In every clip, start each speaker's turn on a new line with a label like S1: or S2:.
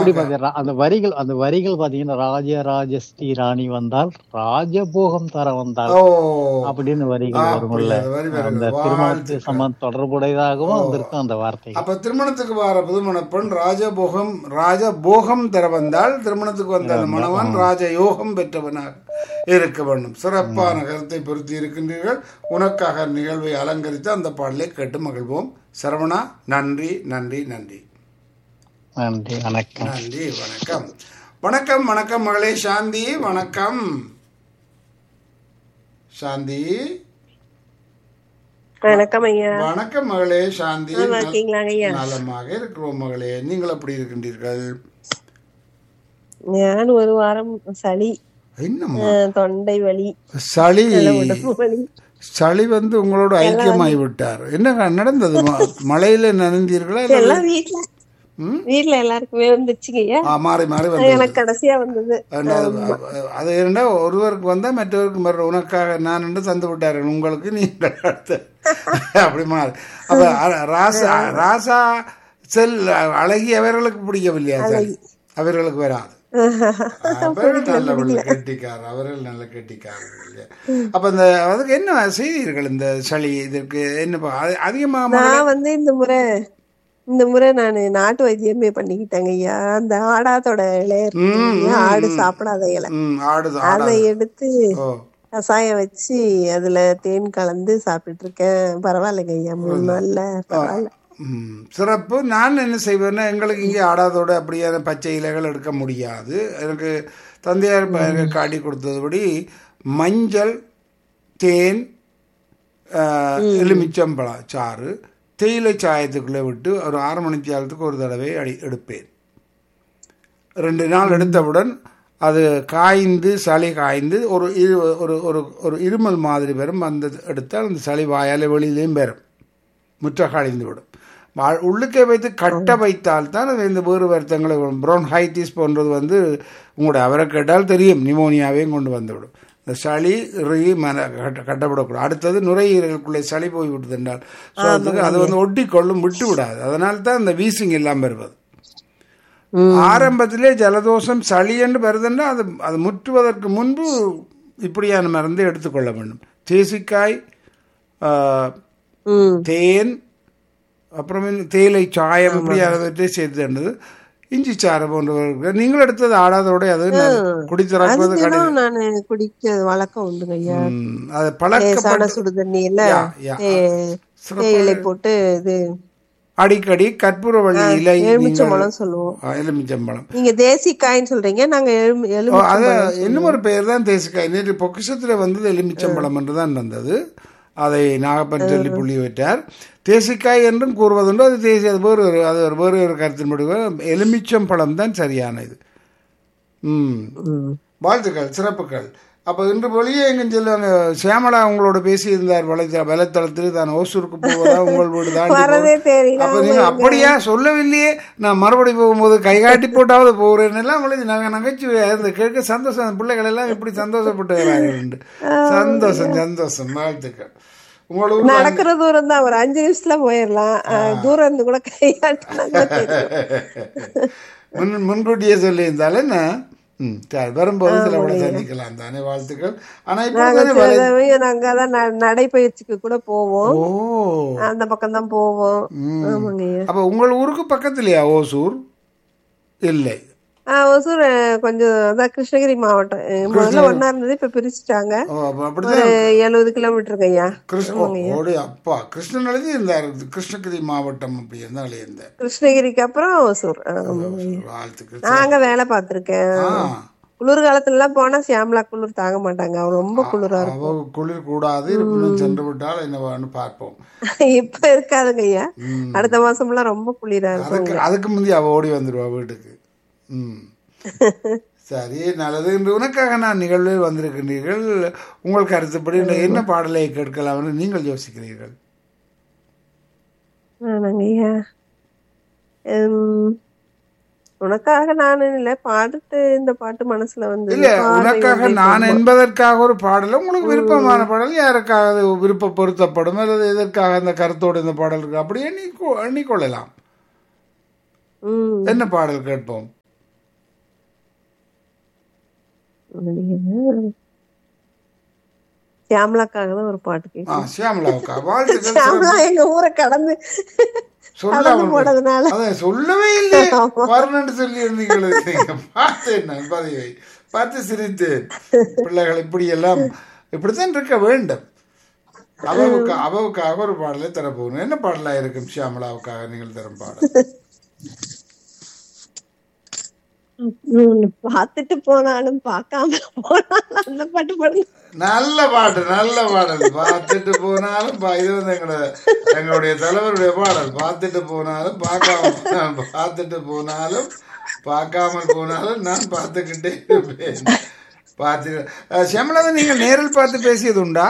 S1: எப்படி பாத்தீங்கன்னா அந்த வரிகள் அந்த வரிகள் பாத்தீங்கன்னா ராஜராஜ ஸ்ரீ ராணி வந்தால் ராஜபோகம் தர வந்தால்
S2: ஓ
S1: அப்படின்னு வரிகள் வரும்ல
S2: அப்படி அது வரி வருது.
S1: அந்த திருமணத்து
S2: வாழ்த்துக்கள்.
S1: சம்பந்த தொடர்புடையதாகவும் வந்திருக்கும் அந்த வார்த்தை
S2: அப்ப திருமணத்துக்கு வர புதுமண பெண் ராஜபோகம் ராஜபோகம் தர வந்தால் திருமணத்துக்கு வந்த அந்த மணவன் ராஜயோகம் பெற்றவனாக இருக்க வேண்டும் சிறப்பான கருத்தை பொருத்தி இருக்கின்றீர்கள் உனக்காக நிகழ்வை அலங்கரித்து அந்த பாடலை கேட்டு மகிழ்வோம் சரவணா நன்றி நன்றி நன்றி
S1: நன்றி வணக்கம்
S2: நன்றி வணக்கம் வணக்கம் வணக்கம் மகளே சாந்தி வணக்கம் சாந்தி
S3: வணக்கம் ஐயா
S2: வணக்கம் மகளே சாந்தி
S3: நல்லா இருக்கீங்களாங்க ஐயா
S2: நலமாக இருக்கிறோம் மகளே நீங்கள் எப்படி இருக்கின்றீர்கள்
S3: நான் ஒரு வாரம் சளி
S2: என்னம்மா
S3: அஹ், தொண்டை வலி
S2: சளி
S3: உடம்பு வலி
S2: சளி வந்து உங்களோட ஐக்கியமாகி விட்டார் என்ன நடந்தது ம- மழையில நனைந்தீர்களா இல்ல-
S3: எல்லாம் வீட்ல
S2: ம்?
S3: வீட்ல எல்லாருக்குமே வந்துச்சுங்க ஐயா
S2: ஆ, மாறி மாறி வந்தது
S3: எனக்கு கடைசியா வந்தது
S2: அது- அது இரண்டா ஒருவருக்கு வந்தா மற்றவருக்கு மறு உனக்காக நான் என்று தந்து விட்டார்கள் உங்களுக்கு நீங்கள் அடுத்து அப்படி மாறி அப்ப அ- ராசா ராசா செல் அழகி அவர்களுக்கு பிடிக்கவில்லையா சார் அவர்களுக்கு வராது அவர்கள் நல்ல கெட்டிக்காரர் அவர்கள் நல்ல கெட்டிக்காரர்கள் இல்லையா? அப்ப இந்த அதுக்கு என்ன செய்தீர்கள் இந்த சளி இதற்கு என்ன ப- அது- அதிகமா
S3: நான் வந்து இந்த முறை இந்த முறை நான் நாட்டு வைத்தியமே பண்ணிக்கிட்டேங்க ஐயா அந்த ஆடாதோட இலைய இருக்கு இல்லையா? ஆடு சாப்பிடாத இலை
S2: ம், ஆடுதான்
S3: அதை எடுத்து
S2: ஓ
S3: கசாயம் வச்சு அதுல தேன் கலந்து சாப்பிட்டு இருக்கேன் பரவாயில்லைங்க ஐயா மூணு நாள்ல பரவாயில்ல
S2: ம், சிறப்பு நான் என்ன செய்வேன்னா எங்களுக்கு இங்கே ஆடாதோட அப்படியான பச்சை இலைகள் எடுக்க முடியாது எனக்கு தந்தையார் ப- எனக்கு காட்டி கொடுத்ததுபடி மஞ்சள் தேன் ஆஹ், எலுமிச்சம்பழம் சாறு தேயிலை சாயத்துக்குள்ளே விட்டு ஒரு ஆறு மணி நேரத்துக்கு ஒரு தடவை அடி எடுப்பேன் ரெண்டு நாள் எடுத்தவுடன் அது காய்ந்து சளி காய்ந்து ஒரு இரு ஒரு ஒரு ஒரு இருமல் மாதிரி வரும் அந்த எடுத்தால் அந்த சளி வாயால் வெளியிலையும் வரும் முற்ற காய்ந்து விடும் வா- உள்ளுக்கே வைத்து கட்ட வைத்தால் தான் அது இந்த வேறு வருத்தங்களை ப்ரோன்ஹைட்டிஸ் போன்றது வந்து உங்களுடைய அவரை கேட்டால் தெரியும் நிமோனியாவையும் கொண்டு வந்துவிடும் இந்த சளி இறுகி மன கட்ட கட்டப்படக்கூடாது அடுத்தது நுரையீரலுக்குள்ளே சளி போய் விட்டது என்றால் ஸோ அதுக்கு அது வந்து ஒட்டிக்கொள்ளும் விட்டு விடாது அதனால தான் இந்த வீசிங் இல்லாமல் வருவது ஆரம்பத்திலே ஜலதோஷம் சளி என்று வருதுன்னா அது அது முற்றுவதற்கு முன்பு இப்படியான மருந்து எடுத்துக்கொள்ள வேண்டும் தேசிக்காய் ஆ,
S3: ம்
S2: தேன் அப்புறம் இன்னும் தேயிலை சாயம் இப்படி அதை சேர்த்து இஞ்சி சாறு போன்றவர்கள் நீங்கள் எடுத்தது ஆடாதோட அது குடித்திறப்பது
S3: அது
S2: கிடையாது
S3: தினம் நானு குடிக்க வழக்கம் உண்டுங்க ஐயா
S2: ம், அது
S3: லேசான
S2: பழக்கப்பட்ட
S3: சுடு தண்ணியில
S2: யா, யா.
S3: தே-
S2: சிறப்பாக
S3: தேயிலை போட்டு இது
S2: அடிக்கடி கற்பூரவள்ளி இலை
S3: எலுமிச்சம்பழம் சொல்லுவோம்
S2: ஆ, எலுமிச்சம்பழம்
S3: நீங்க தேசிக்காய்ன்னு சொல்றீங்க நாங்க எலுமி
S2: ஓ, அது
S3: எலுமிச்சம்பழம்
S2: இன்னும் ஒரு பெயர் தான் தேசிக்காய் நேற்று பொக்கிஷத்தில் வந்தது எலுமிச்சம்பழம் என்று தான் வந்தது அதை நாகப்பன் சொல்லி புள்ளி வைத்தார் தேசிக்காய் என்றும் கூறுவதுண்டு அது தேசி அது வேறு ஒரு அது ஒரு வேறு ஒரு கருத்தின்படி எலுமிச்சம்பழம் தான் சரியான இது ம்
S3: ம்.
S2: வாழ்த்துக்கள் சிறப்புகள் அப்போ இன்று வெளியே எங்க சொல்லுவாங்க சியாமலா உங்களோட பேசியிருந்தார் வலைத்தள வலைத்தளத்தில் தான் ஓசூருக்கு போவதா உங்கள் வீடு தாண்டி
S3: வரதே
S2: போவதா?
S3: தெரியல
S2: அப்ப நீங்க அப்படியா சொல்லவில்லையே நான் மறுபடி போகும்போது கை காட்டி போட்டாவது போகிறேன் எல்லாம் விளைஞ்சு நாங்க நகைச்சுவை அந்த கேட்க சந்தோஷம் அந்த பிள்ளைகள் எல்லாம் இப்படி சந்தோஷப்பட்டுகிறார்கள் சந்தோஷம் சந்தோஷம் வாழ்த்துக்கள் உங்களுக்கு
S3: நடக்கிற தூரம் தான் ஒரு அஞ்சு நிமிஷத்துல போயிடலாம் அஹ், தூரம் இருந்து கூட கையாட்டினாங்க
S2: முன் முன்கூட்டியே சொல்லியிருந்தாலே என்ன ம் சரி வரும்போது சில கூட சந்திக்கலாம் தானே வாழ்த்துக்கள் ஆனா இப்போ
S3: நாங்க
S2: தானே
S3: சில
S2: வலை
S3: தடவை நாங்க அதான் ந- நடைப்பயிற்சிக்கு கூட போவோம்
S2: ஓ
S3: அந்த பக்கம் தான் போவோம்
S2: ம்.
S3: ஆமாங்க ஐயா
S2: அப்ப உங்கள் ஊருக்கு பக்கத்துலயா ஓசூர் இல்லை
S3: ஆஹ் ஒசூர் அஹ், கொஞ்சம் அதான் கிருஷ்ணகிரி மாவட்டம் அஹ், முதல்ல ஒன்னா இருந்தது இப்ப பிரிச்சுட்டாங்க
S2: ஓ அப்ப
S3: ஒரு
S2: அப்படிதான்
S3: எழுபது கிலோமீட்டருங்க ஐயா
S2: கிருஷ்ண ஓடி அப்பா கிருஷ்ணன் எழுதி இருந்தார் கிருஷ்ணகிரி மாவட்டம் அப்படி இருந்தா எழுதியிருந்தார்
S3: கிருஷ்ணகிரிக்கு அப்புறம் ஒசூர் ஆமாங்க ஐயா.
S2: வாழ்த்துக்கள்
S3: நாங்க வேலை பார்த்திருக்கேன்
S2: ஆ
S3: குளிர் காலத்துல எல்லாம் போனா சியாமலா குளிர் தாங்க மாட்டாங்க அவ ரொம்ப குளிரா இருக்கும்
S2: அவ குளிர் கூடாது இருப்பினும் சென்று விட்டால் என்னவான்னு பார்ப்போம்
S3: இப்ப இருக்காதுங்க ஐயா அடுத்த மாசம் எல்லாம் ரொம்ப குளிரா இருக்கும்
S2: அதுக்கு அதுக்கு முந்தைய அவ ஓடி வந்துடுவா வீட்டுக்கு ம் சரி நல்லது இன்று உனக்காக நான் நிகழ்வில் வந்திருக்கின்றீர்கள் உங்கள் கருத்துப்படி இந்த என்ன பாடலை கேட்கலாம் என்று நீங்கள் யோசிக்கிறீர்கள்
S3: ஆனாங்க ஐயா உம், உனக்காக நான் இல்ல பாட்டு இந்த பாட்டு மனசுல வந்து
S2: இல்ல உனக்காக நான் என்பதற்காக ஒரு பாடல் உங்களுக்கு விருப்பமான பாடல் யாருக்காக விருப்ப பொருத்தப்படும் அல்லது எதற்காக அந்த கருத்தோடு இந்த பாடல் இருக்கு அப்படியே எண்ணி எண்ணிக்கொள்ளலாம்
S3: உம்
S2: என்ன பாடல் கேட்போம்
S3: சியாமலாக்காக தான் ஒரு பாட்டு
S2: ஆ
S3: கேட்கும்
S2: சியாமலாவுக்கா வாழ்த்துக்கள்
S3: சியாமலா எங்க ஊரை கடந்து
S2: சொல்லாம
S3: கடந்து போனதுனால
S2: அதான் சொல்லவே இல்லையே
S3: ஆமா.
S2: வரணும்னு சொல்லி இருந்தீங்களே நீங்க பார்த்தேன் நான் பதிவை பார்த்து சிரித்தேன் பிள்ளைகள் இப்படி எல்லாம் இப்படித்தான் இருக்க வேண்டும் அவவுக்கு அவவுக்காக ஒரு பாடலை தரப்போகணும் என்ன பாடலா இருக்கும் ஷியாமலாவுக்காக நீங்கள் தரும் பாடல்
S3: உம், பார்த்துட்டு போனாலும் பார்க்காம போனாலும் அந்த பாட்டு பாடுங்க
S2: நல்ல பாட்டு நல்ல பாடல் பார்த்துட்டு போனாலும் பா- இது வந்து எங்களோட எங்களுடைய தலைவருடைய பாடல் பார்த்துட்டு போனாலும் பார்க்காம நான் பார்த்துட்டு போனாலும் பார்க்காமல் போனாலும் நான் பார்த்துக்கிட்டே இருப்பேன் பார்த்து அஹ், சியாமலா நீங்கள் நேரில் பார்த்து பேசியது உண்டா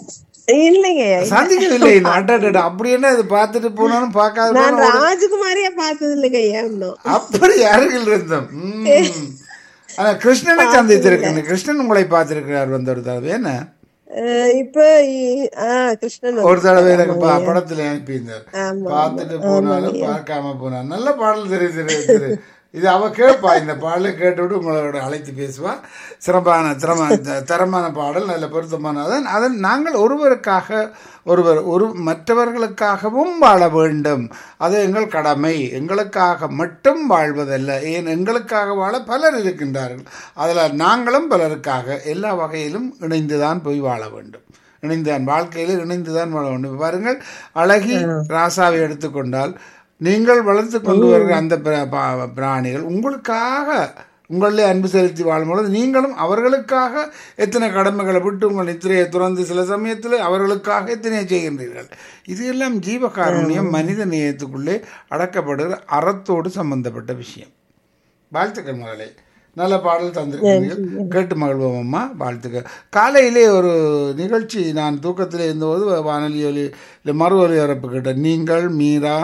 S3: இல்லைங்க
S2: சந்திக்கவில்லை அட்டா அப்படி என்ன இது பார்த்துட்டு போனாலும் பார்க்காத
S3: நான்
S2: போனாலும்
S3: ராஜகுமாரியா பார்த்தது இல்லைங்க ஐயா இன்னும்
S2: அப்படி அருகில் இருந்தோம் உம். ஆனா கிருஷ்ணனை சந்தித்திருக்கேன் கிருஷ்ணன் உங்களை பார்த்திருக்கிறார் வந்த ஒரு தடவை என்ன
S3: அஹ் இப்ப இ- ஆஹ் கிருஷ்ணன்
S2: ஒரு தடவை எனக்கு ப- படத்துல அனுப்பியிருந்தார்
S3: ஆமா,
S2: பார்த்துட்டு போனாலும் பார்க்காம போனாலும் நல்ல பாடல் தெரியுது திரு- திரு. இது அவ கேட்பா இந்த பாடலை கேட்டுவிட்டு உங்களோட அழைத்து பேசுவா சிறப்பான திறமா த- தரமான பாடல் நல்ல பொருத்தமான அதன் அதன் நாங்கள் ஒருவருக்காக ஒருவர் ஒரு மற்றவர்களுக்காகவும் வாழ வேண்டும் அது எங்கள் கடமை எங்களுக்காக மட்டும் வாழ்வதல்ல ஏன் எங்களுக்காக வாழ பலர் இருக்கின்றார்கள் அதில் நாங்களும் பலருக்காக எல்லா வகையிலும் இணைந்துதான் போய் வாழ வேண்டும் இணைந்தான் வாழ்க்கையில் இணைந்துதான் வாழ வேண்டும் இப்ப பாருங்கள் அழகி ராசாவை எடுத்துக்கொண்டால் நீங்கள் வளர்த்து கொண்டு வருகிற அந்த பிர- பா- பிராணிகள் உங்களுக்காக உங்களிலே அன்பு செலுத்தி வாழும்பொழுது நீங்களும் அவர்களுக்காக எத்தனை கடமைகளை விட்டு உங்கள் நித்திரையை துறந்து சில சமயத்தில் அவர்களுக்காக எத்தனை செய்கின்றீர்கள் இது எல்லாம் ஜீவகாருண்யம் மனித நேயத்துக்குள்ளே அடக்கப்படுகிற அறத்தோடு சம்பந்தப்பட்ட விஷயம் வாழ்த்துக்கள் மகளே நல்ல பாடல் தந்திருக்கிறீர்கள் கேட்டு மகிழ்வோம் அம்மா வாழ்த்துக்கள் காலையிலே ஒரு நிகழ்ச்சி நான் தூக்கத்திலே இருந்தபோது வானொலி ஒலி இல்லை மறு ஒலிபரப்பு கேட்டேன் நீங்கள் மீரா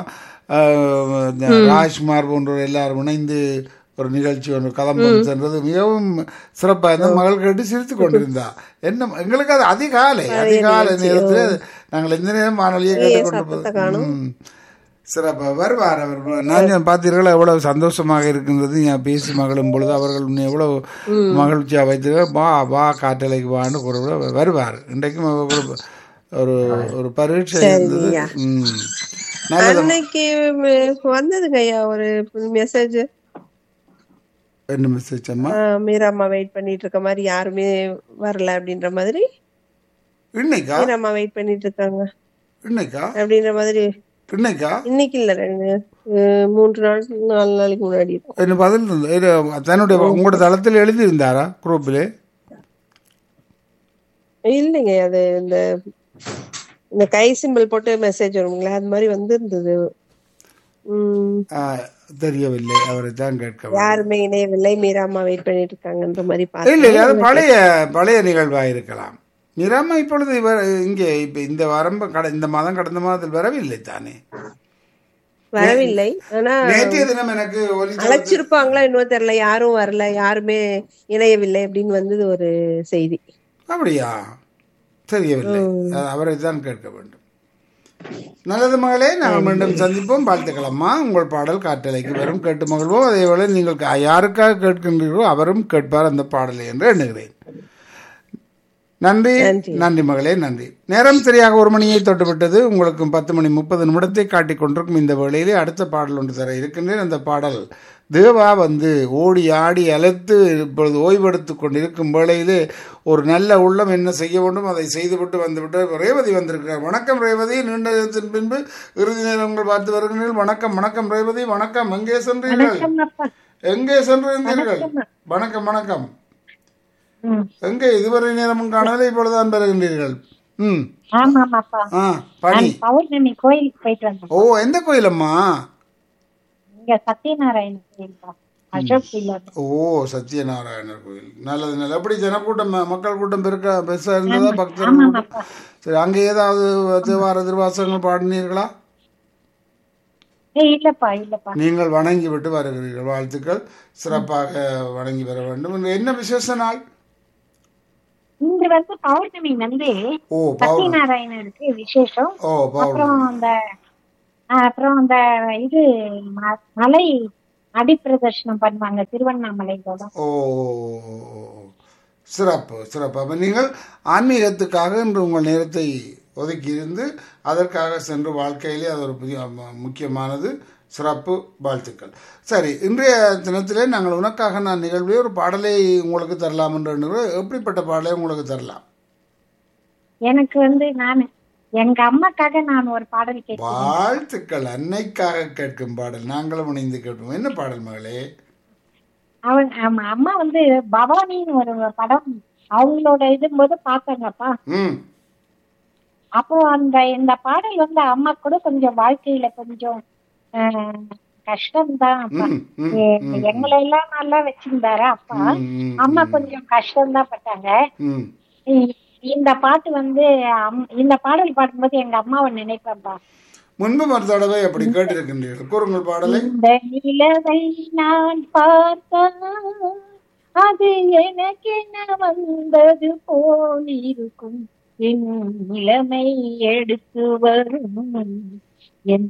S2: ஆஹ், இந்த ராஜ்குமார் போன்றோர் எல்லாரும் இணைந்து ஒரு நிகழ்ச்சி ஒன்று கதம்பம் சென்றது மிகவும் சிறப்பாக இருந்த மகள் கேட்டு சிரித்து கொண்டிருந்தா என்ன எங்களுக்கு அது அதிகாலை அதிகாலை நேரத்தில் நாங்கள் எந்த நேரம் வானொலியை கேட்டுக்கொண்டு ம். சிறப்பாக வருவார் அவர் நான் பார்த்தீர்களா எவ்வளவு சந்தோஷமாக இருக்கின்றது நான் பேசி மகளும் பொழுது அவர்கள் உன்னை எவ்வளவு மகிழ்ச்சியாக வைத்திருக்க வா வா காட்டலைக்கு வான்னு கூட வருவார் இன்றைக்கும் அவர் ஒரு- ஒரு ஒரு பரீட்சை இருந்தது ம். நல்லது
S3: அன்னைக்கு ம், வந்ததுங்க ஐயா ஒரு மெசேஜ்
S2: என்ன மெசேஜ் அம்மா
S3: மீராம்மா வெயிட் பண்ணிட்டு இருக்க மாதிரி யாருமே வரல அப்படின்ற மாதிரி
S2: இன்னைக்கா
S3: மீராம்மா வெயிட் பண்ணிட்டு இருக்காங்க
S2: இன்னைக்கா
S3: அப்படின்ற மாதிரி
S2: இன்னைக்கா
S3: இன்னைக்கு இல்ல ரெண்டு அஹ், மூன்று நாள் நாலு நாளைக்கு முன்னாடி இருக்கும்
S2: என்ன பதில் இருந்தது இது தன்னுடைய உங்களோட தளத்தில் எழுதியிருந்தாரா குரூப்பில்
S3: இல்லைங்க அது இந்த இந்த கை சிம்பிள் போட்டு மெசேஜ் வருங்களா அது மாதிரி வந்திருந்தது உம்
S2: தெரியவில்லை அவரை தான் கேட்க வேண்டும்.
S3: யாருமே இணையவில்லை மீராம்மா வெயிட் பண்ணிட்டு இருக்காங்கன்ற மாதிரி பார்த்தேன்
S2: இல்லை இல்லை அது பழைய பழைய நிகழ்வாக இருக்கலாம் நிராமா இப்பொழுது இவர் இங்கே இப்ப இந்த வாரம் கட இந்த மாதம் கடந்த மாதத்தில் வரவில்லை தானே
S3: வரவில்லை ஆனா
S2: நேற்றைய தினம் எனக்கு ஒலி
S3: அழைச்சிருப்பாங்களா இன்னும் தெரியல யாரும் வரல யாருமே இணையவில்லை அப்படின்னு வந்தது ஒரு செய்தி
S2: அப்படியா தெரியவில்லை அது அவரை தான் கேட்க வேண்டும் நல்லது மகளே நாங்கள் மீண்டும் சந்திப்போம் வாழ்த்துக்களம்மா உங்கள் பாடல் காற்றலைக்கு வரும் கேட்டு மகிழ்வோம் அதே போல நீங்கள் கா- யாருக்காக கேட்கின்றீர்களோ அவரும் கேட்பார் அந்த பாடலை என்று எண்ணுகிறேன் நன்றி நன்றி மகளே நன்றி நேரம் சரியாக ஒரு மணியை தொட்டுவிட்டது உங்களுக்கு பத்து மணி முப்பது நிமிடத்தை காட்டிக் கொண்டிருக்கும் இந்த வேளையிலே அடுத்த பாடல் ஒன்று தர இருக்கின்றேன் அந்த பாடல் தேவா வந்து ஓடி ஆடி அழைத்து இப்பொழுது ஓய்வெடுத்து கொண்டிருக்கும் வேளையிலே ஒரு நல்ல உள்ளம் என்ன செய்ய வேண்டும் அதை செய்துவிட்டு வந்துவிட்டு ரேவதி வந்திருக்கிறார் வணக்கம் ரேவதி நீண்ட நேரத்தின் பின்பு இறுதி நேரம் உங்கள் பார்த்து வருகிறீர்கள் வணக்கம் வணக்கம் ரேவதி வணக்கம் எங்கே சென்றீர்கள் எங்கே சென்றிருந்தீர்கள் வணக்கம் வணக்கம் எங்கே இதுவரை நேரமும் காணவில்லை இப்பொழுதுதான் பெறுகின்றீர்கள் ம்
S4: ஆமாமாப்பா
S2: ஆ பணி
S4: பௌர்ணமி கோயிலுக்கு போயிட்டு வந்தோம்
S2: ஓ எந்த கோயிலம்மா
S4: இங்க சத்யநாராயண கோயில்ப்பா அசோக் இல்லம்
S2: ஓ சத்யநாராயணர் கோயில் நல்லது நல்லது எப்படி ஜனக்கூட்டம் ம- மக்கள் கூட்டம் பெருக்க பெருசா இருந்ததா பக்தர்கள் கூட்டம்? சரி அங்கே ஏதாவது தேவார திருவாசகங்கள் பாடினீர்களா
S4: ஏய் இல்லப்பா இல்லப்பா
S2: நீங்கள் வணங்கி விட்டு வருகிறீர்கள் வாழ்த்துக்கள் சிறப்பாக வணங்கி வர வேண்டும் இன்று என்ன விசேஷ நாள்
S4: இன்று வந்து பௌர்ணமி வந்து
S2: ஓ பௌர்
S4: சத்யநாராயணருக்கு விசேஷம்
S2: ஓ பௌர்ணமி
S4: அப்புறம் அந்த ஆஹ், அப்புறம் அந்த இது ம- மலை அடிப்பிரதர்ஷனம் பண்ணுவாங்க திருவண்ணாமலையில
S2: ஓ ஓ, ஓ, ஓ, ஓ. சிறப்பு சிறப்பு அப்போ நீங்கள் ஆன்மீகத்துக்காக இன்று உங்கள் நேரத்தை ஒதுக்கியிருந்து அதற்காக சென்று வாழ்க்கையிலே அது ஒரு புதிய ம- முக்கியமானது சிறப்பு வாழ்த்துக்கள் சரி இன்றைய தினத்திலே நாங்கள் உனக்காக நான் நிகழ்விலே ஒரு பாடலை உங்களுக்கு தரலாம் என்று எண்ணுகிறோம். எப்படிப்பட்ட பாடலை உங்களுக்கு தரலாம்
S4: எனக்கு வந்து நான் எங்க அம்மாக்காக நான் ஒரு பாடல் கேட்கிறேன்
S2: வாழ்த்துக்கள் அன்னைக்காக கேட்கும் பாடல் நாங்களும் இணைந்து கேட்போம் என்ன பாடல் மகளே
S4: அவங்க ஆமா, அம்மா வந்து பவானின்னு ஒரு படம் அவங்களோட இது போது பார்த்தாங்கப்பா
S2: ம்
S4: அப்போ அந்த இந்த பாடல் வந்து அம்மா கூட கொஞ்சம் வாழ்க்கையில கொஞ்சம் ஆஹ், கஷ்டம்தான் அப்பா.
S2: ம், ம்,
S4: எ-
S2: ம்,
S4: எங்களை எல்லாம் நல்லா வச்சிருந்தாரு அப்பா
S2: ம், ம்,
S4: அம்மா
S2: ம்,
S4: கொஞ்சம் கஷ்டம்தான் பட்டாங்க
S2: ம்.
S4: இ- இந்த பாட்டு வந்து அம்- இந்த பாடல் பாடும்போது எங்க அம்மாவை நினைப்பேன்ப்பா
S2: முன்பு ஒரு தடவை அப்படி கேட்டிருக்கின்றீர்கள் கூறுங்கள் பாடலை
S4: இந்த நிலவை நான் பார்த்தால் அது எனக்கென வந்தது போல் இருக்கும் என் நிலைமை எடுத்து வரும் என்